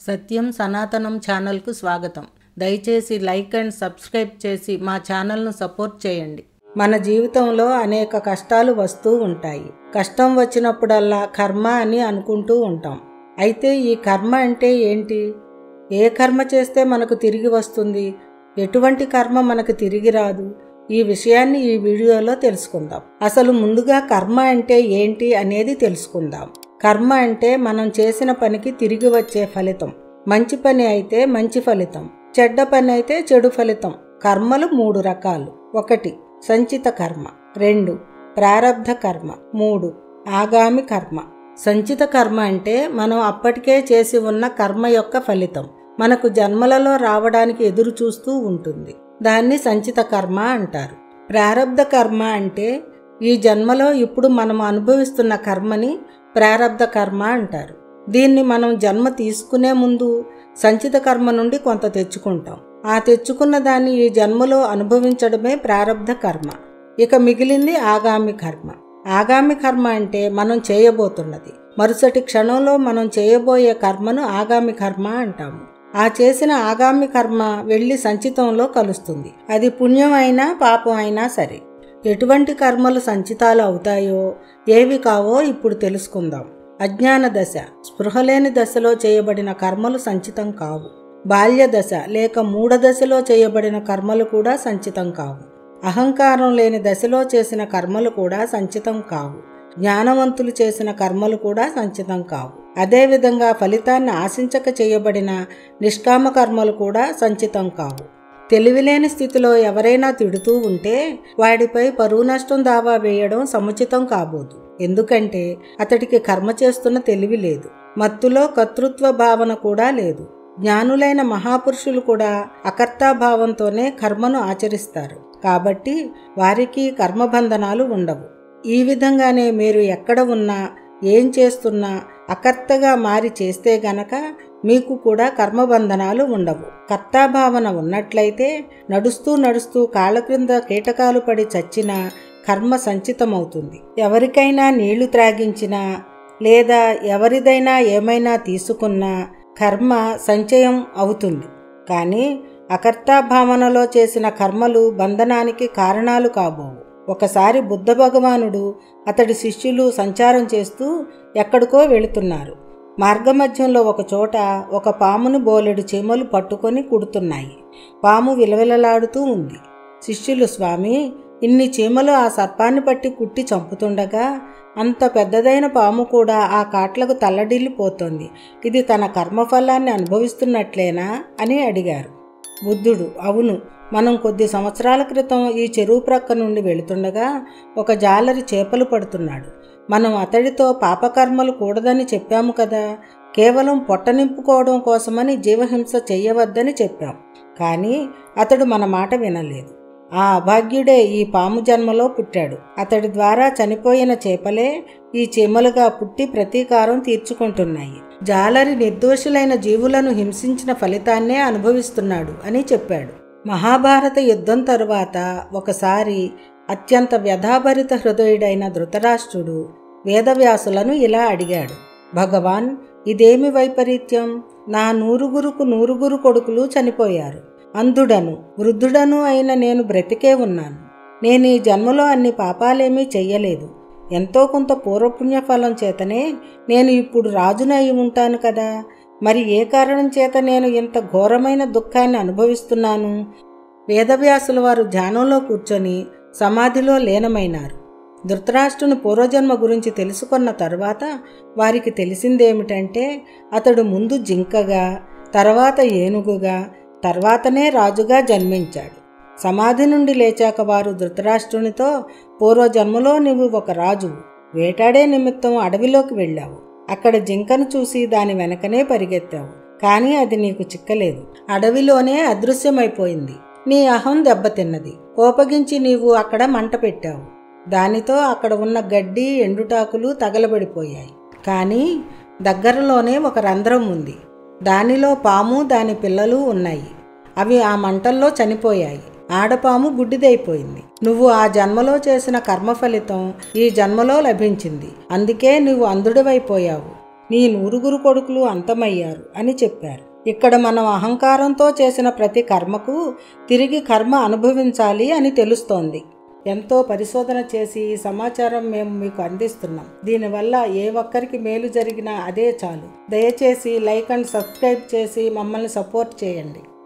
సత్యం సనాతనం ఛానల్కు స్వాగతం దయచేసి లైక్ అండ్ సబ్స్క్రైబ్ చేసి మా ఛానల్ను సపోర్ట్ చేయండి మన జీవితంలో అనేక కష్టాలు వస్తూ ఉంటాయి కష్టం వచ్చినప్పుడల్లా కర్మ అని అనుకుంటూ ఉంటాం అయితే ఈ కర్మ అంటే ఏంటి ఏ కర్మ చేస్తే మనకు తిరిగి వస్తుంది ఎటువంటి కర్మ మనకు తిరిగి రాదు ఈ విషయాన్ని ఈ వీడియోలో తెలుసుకుందాం అసలు ముందుగా కర్మ అంటే ఏంటి అనేది తెలుసుకుందాం కర్మ అంటే మనం చేసిన పనికి తిరిగి వచ్చే ఫలితం మంచి పని అయితే మంచి ఫలితం చెడ్డ పని అయితే చెడు ఫలితం కర్మలు మూడు రకాలు ఒకటి సంచిత కర్మ రెండు ప్రారబ్ధ కర్మ మూడు ఆగామి కర్మ సంచిత కర్మ అంటే మనం అప్పటికే చేసి ఉన్న కర్మ యొక్క ఫలితం మనకు జన్మలలో రావడానికి ఎదురు చూస్తూ ఉంటుంది దాన్ని సంచిత కర్మ అంటారు ప్రారబ్ధ కర్మ అంటే ఈ జన్మలో ఇప్పుడు మనం అనుభవిస్తున్న కర్మని ప్రారబ్ధ కర్మ అంటారు దీన్ని మనం జన్మ తీసుకునే ముందు సంచిత కర్మ నుండి కొంత తెచ్చుకుంటాం ఆ తెచ్చుకున్న దాన్ని ఈ జన్మలో అనుభవించడమే ప్రారబ్ధ కర్మ ఇక మిగిలింది ఆగామి కర్మ ఆగామి కర్మ అంటే మనం చేయబోతున్నది మరుసటి క్షణంలో మనం చేయబోయే కర్మను ఆగామి కర్మ అంటాము ఆ చేసిన ఆగామి కర్మ వెళ్ళి సంచితంలో కలుస్తుంది అది పుణ్యం అయినా పాపం అయినా సరే ఎటువంటి కర్మలు సంచితాలు అవుతాయో ఏవి కావో ఇప్పుడు తెలుసుకుందాం అజ్ఞాన దశ స్పృహలేని దశలో చేయబడిన కర్మలు సంచితం కావు బాల్య దశ లేక మూఢ దశలో చేయబడిన కర్మలు కూడా సంచితం కావు అహంకారం లేని దశలో చేసిన కర్మలు కూడా సంచితం కావు జ్ఞానవంతులు చేసిన కర్మలు కూడా సంచితం కావు అదేవిధంగా ఫలితాన్ని ఆశించక చేయబడిన నిష్కామ కర్మలు కూడా సంచితం కావు తెలివిలేని స్థితిలో ఎవరైనా తిడుతూ ఉంటే వాడిపై పరువు నష్టం దావా వేయడం సముచితం కాబోదు ఎందుకంటే అతడికి కర్మ చేస్తున్న తెలివి లేదు మత్తులో కర్తృత్వ భావన కూడా లేదు జ్ఞానులైన మహాపురుషులు కూడా అకర్తాభావంతోనే కర్మను ఆచరిస్తారు కాబట్టి వారికి కర్మబంధనాలు ఉండవు ఈ విధంగానే మీరు ఎక్కడ ఉన్నా ఏం చేస్తున్నా అకర్తగా మారి చేస్తే గనక మీకు కూడా కర్మబంధనాలు ఉండవు కర్తాభావన ఉన్నట్లయితే నడుస్తూ నడుస్తూ కాళ్ళ క్రింద కీటకాలు పడి చచ్చిన కర్మ సంచితమవుతుంది ఎవరికైనా నీళ్లు త్రాగించినా లేదా ఎవరిదైనా ఏమైనా తీసుకున్నా కర్మ సంచయం అవుతుంది కానీ అకర్తాభావనలో చేసిన కర్మలు బంధనానికి కారణాలు కాబోవు ఒకసారి బుద్ధ భగవానుడు అతడి శిష్యులు సంచారం చేస్తూ ఎక్కడికో వెళుతున్నారు మార్గమధ్యంలో ఒక చోట ఒక పామును బోలెడు చీమలు పట్టుకొని కుడుతున్నాయి పాము విలవిలలాడుతూ ఉంది శిష్యులు స్వామి ఇన్ని చీమలు ఆ సర్పాన్ని పట్టి కుట్టి చంపుతుండగా అంత పెద్దదైన పాము కూడా ఆ కాట్లకు తల్లడిల్లిపోతోంది ఇది తన కర్మఫలాన్ని అనుభవిస్తున్నట్లేనా అని అడిగారు బుద్ధుడు అవును మనం కొద్ది సంవత్సరాల క్రితం ఈ చెరువు ప్రక్క నుండి వెళుతుండగా ఒక జాలరి చేపలు పడుతున్నాడు మనం అతడితో పాపకర్మలు కూడదని చెప్పాము కదా కేవలం పొట్ట నింపుకోవడం కోసమని జీవహింస చెయ్యవద్దని చెప్పాం కానీ అతడు మన మాట వినలేదు ఆ అభాగ్యుడే ఈ పాము జన్మలో పుట్టాడు అతడి ద్వారా చనిపోయిన చేపలే ఈ చీమలుగా పుట్టి ప్రతీకారం తీర్చుకుంటున్నాయి జాలరి నిర్దోషులైన జీవులను హింసించిన ఫలితాన్నే అనుభవిస్తున్నాడు అని చెప్పాడు మహాభారత యుద్ధం తరువాత ఒకసారి అత్యంత వ్యధాభరిత హృదయుడైన ధృతరాష్ట్రుడు వేదవ్యాసులను ఇలా అడిగాడు భగవాన్ ఇదేమి వైపరీత్యం నా నూరుగురుకు నూరుగురు కొడుకులు చనిపోయారు అంధుడను వృద్ధుడను అయిన నేను బ్రతికే ఉన్నాను నేను ఈ జన్మలో అన్ని పాపాలేమీ చెయ్యలేదు ఎంతో కొంత పూర్వపుణ్య ఫలం చేతనే నేను ఇప్పుడు రాజునై ఉంటాను కదా మరి ఏ కారణం చేత నేను ఇంత ఘోరమైన దుఃఖాన్ని అనుభవిస్తున్నాను వేదవ్యాసుల వారు ధ్యానంలో కూర్చొని సమాధిలో లీనమైనారు ధృతరాష్ట్రుని పూర్వజన్మ గురించి తెలుసుకున్న తరువాత వారికి తెలిసిందేమిటంటే అతడు ముందు జింకగా తర్వాత ఏనుగుగా తర్వాతనే రాజుగా జన్మించాడు సమాధి నుండి లేచాక వారు ధృతరాష్ట్రునితో పూర్వజన్మలో నువ్వు ఒక రాజు వేటాడే నిమిత్తం అడవిలోకి వెళ్ళావు అక్కడ జింకను చూసి దాని వెనకనే పరిగెత్తావు కానీ అది నీకు చిక్కలేదు అడవిలోనే అదృశ్యమైపోయింది నీ అహం దెబ్బతిన్నది కోపగించి నీవు అక్కడ మంట పెట్టావు దానితో అక్కడ ఉన్న గడ్డి ఎండుటాకులు తగలబడిపోయాయి కానీ దగ్గరలోనే ఒక రంధ్రం ఉంది దానిలో పాము దాని పిల్లలు ఉన్నాయి అవి ఆ మంటల్లో చనిపోయాయి ఆడపాము గుడ్డిదైపోయింది నువ్వు ఆ జన్మలో చేసిన కర్మ ఫలితం ఈ జన్మలో లభించింది అందుకే నువ్వు అంధుడివైపోయావు నీ నూరుగురు కొడుకులు అంతమయ్యారు అని చెప్పారు ఇక్కడ మనం అహంకారంతో చేసిన ప్రతి కర్మకు తిరిగి కర్మ అనుభవించాలి అని తెలుస్తోంది ఎంతో పరిశోధన చేసి ఈ సమాచారం మేము మీకు అందిస్తున్నాం దీనివల్ల ఏ ఒక్కరికి మేలు జరిగినా అదే చాలు దయచేసి లైక్ అండ్ సబ్స్క్రైబ్ చేసి మమ్మల్ని సపోర్ట్ చేయండి